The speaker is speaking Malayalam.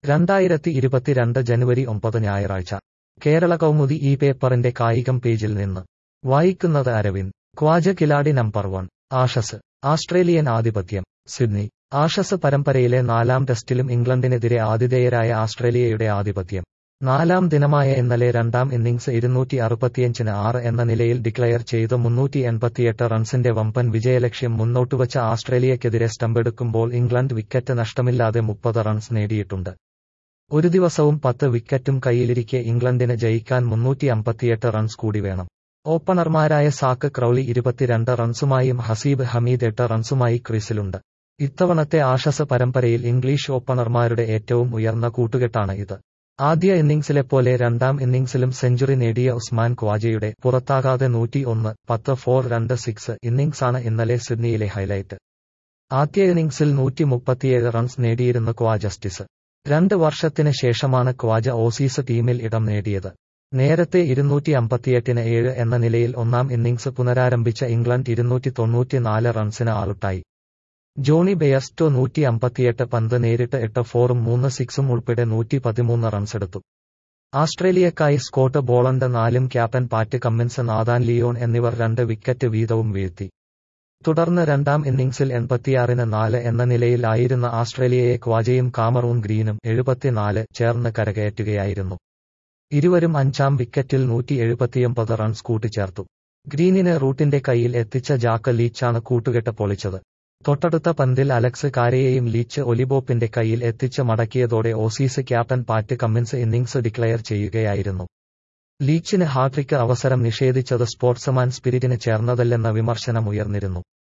രണ്ടായിരത്തി ഇരുപത്തിരണ്ട് ജനുവരി ഒമ്പത് ഞായറാഴ്ച കേരള കൗമുദി ഈ പേപ്പറിന്റെ കായികം പേജിൽ നിന്ന് വായിക്കുന്നത് അരവിന്ദ് ക്വാജ കിലാടി നമ്പർ വൺ ആഷസ് ആസ്ട്രേലിയൻ ആധിപത്യം സിഡ്നി ആഷസ് പരമ്പരയിലെ നാലാം ടെസ്റ്റിലും ഇംഗ്ലണ്ടിനെതിരെ ആതിഥേയരായ ആസ്ട്രേലിയയുടെ ആധിപത്യം നാലാം ദിനമായ ഇന്നലെ രണ്ടാം ഇന്നിംഗ്സ് ഇരുന്നൂറ്റി അറുപത്തിയഞ്ചിന് ആറ് എന്ന നിലയിൽ ഡിക്ലയർ ചെയ്ത് മുന്നൂറ്റി എൺപത്തിയെട്ട് റൺസിന്റെ വമ്പൻ വിജയലക്ഷ്യം മുന്നോട്ടുവച്ച ആസ്ട്രേലിയക്കെതിരെ സ്റ്റമ്പെടുക്കുമ്പോൾ ഇംഗ്ലണ്ട് വിക്കറ്റ് നഷ്ടമില്ലാതെ മുപ്പത് റൺസ് നേടിയിട്ടുണ്ട് ഒരു ദിവസവും പത്ത് വിക്കറ്റും കയ്യിലിരിക്കെ ഇംഗ്ലണ്ടിന് ജയിക്കാൻ മുന്നൂറ്റി അമ്പത്തിയെട്ട് റൺസ് കൂടി വേണം ഓപ്പണർമാരായ സാക്ക് ക്രൌളി ഇരുപത്തിരണ്ട് റൺസുമായും ഹസീബ് ഹമീദ് എട്ട് റൺസുമായി ക്രീസിലുണ്ട് ഇത്തവണത്തെ ആഷസ് പരമ്പരയിൽ ഇംഗ്ലീഷ് ഓപ്പണർമാരുടെ ഏറ്റവും ഉയർന്ന കൂട്ടുകെട്ടാണ് ഇത് ആദ്യ ഇന്നിംഗ്സിലെപ്പോലെ രണ്ടാം ഇന്നിംഗ്സിലും സെഞ്ചുറി നേടിയ ഉസ്മാൻ ഖ്വാജയുടെ പുറത്താകാതെ നൂറ്റി ഒന്ന് പത്ത് ഫോർ രണ്ട് സിക്സ് ഇന്നിംഗ്സാണ് ഇന്നലെ സിഡ്നിയിലെ ഹൈലൈറ്റ് ആദ്യ ഇന്നിംഗ്സിൽ നൂറ്റി മുപ്പത്തിയേഴ് റൺസ് നേടിയിരുന്ന ക്വാ ജസ്റ്റിസ് രണ്ട് വർഷത്തിന് ശേഷമാണ് ക്വാജ ഓസീസ് ടീമിൽ ഇടം നേടിയത് നേരത്തെ ഇരുന്നൂറ്റി അമ്പത്തിയെട്ടിന് ഏഴ് എന്ന നിലയിൽ ഒന്നാം ഇന്നിംഗ്സ് പുനരാരംഭിച്ച ഇംഗ്ലണ്ട് ഇരുന്നൂറ്റി തൊണ്ണൂറ്റിനാല് റൺസിന് ആളുട്ടായി ജോണി ബെയർസ്റ്റോ നൂറ്റി അമ്പത്തിയെട്ട് പന്ത് നേരിട്ട് എട്ട് ഫോറും മൂന്ന് സിക്സും ഉൾപ്പെടെ നൂറ്റി പതിമൂന്ന് റൺസെടുത്തു ആസ്ട്രേലിയക്കായി സ്കോട്ട് ബോളണ്ട് നാലും captain Pat Cummins Nathan Lyon എന്നിവർ രണ്ട് വിക്കറ്റ് വീതവും വീഴ്ത്തി തുടർന്ന് രണ്ടാം ഇന്നിംഗ്സിൽ എൺപത്തിയാറിന് നാല് എന്ന നിലയിൽ ആയിരുന്ന ആസ്ട്രേലിയയെ ക്വാജയും കാമറൂൺ ഗ്രീനും എഴുപത്തിനാല് ചേർന്ന് കരകയറ്റുകയായിരുന്നു ഇരുവരും അഞ്ചാം വിക്കറ്റിൽ നൂറ്റി എഴുപത്തിയൊമ്പത് റൺസ് കൂട്ടിച്ചേർത്തു ഗ്രീനിന് റൂട്ടിന്റെ കയ്യിൽ എത്തിച്ച ജാക്ക് ലീച്ചാണ് കൂട്ടുകെട്ട് പൊളിച്ചത് തൊട്ടടുത്ത പന്തിൽ അലക്സ് കാരയെയും ലീച്ച് ഒലിബോപ്പിന്റെ കയ്യിൽ എത്തിച്ച് മടക്കിയതോടെ Aussies captain Pat Cummins innings declare ചെയ്യുകയായിരുന്നു ലീച്ചിന് ഹാട്രിക്ക് അവസരം നിഷേധിച്ചത് സ്പോർട്സ്മാൻ സ്പിരിറ്റിന് ചേർന്നതല്ലെന്ന വിമർശനം ഉയർന്നിരുന്നു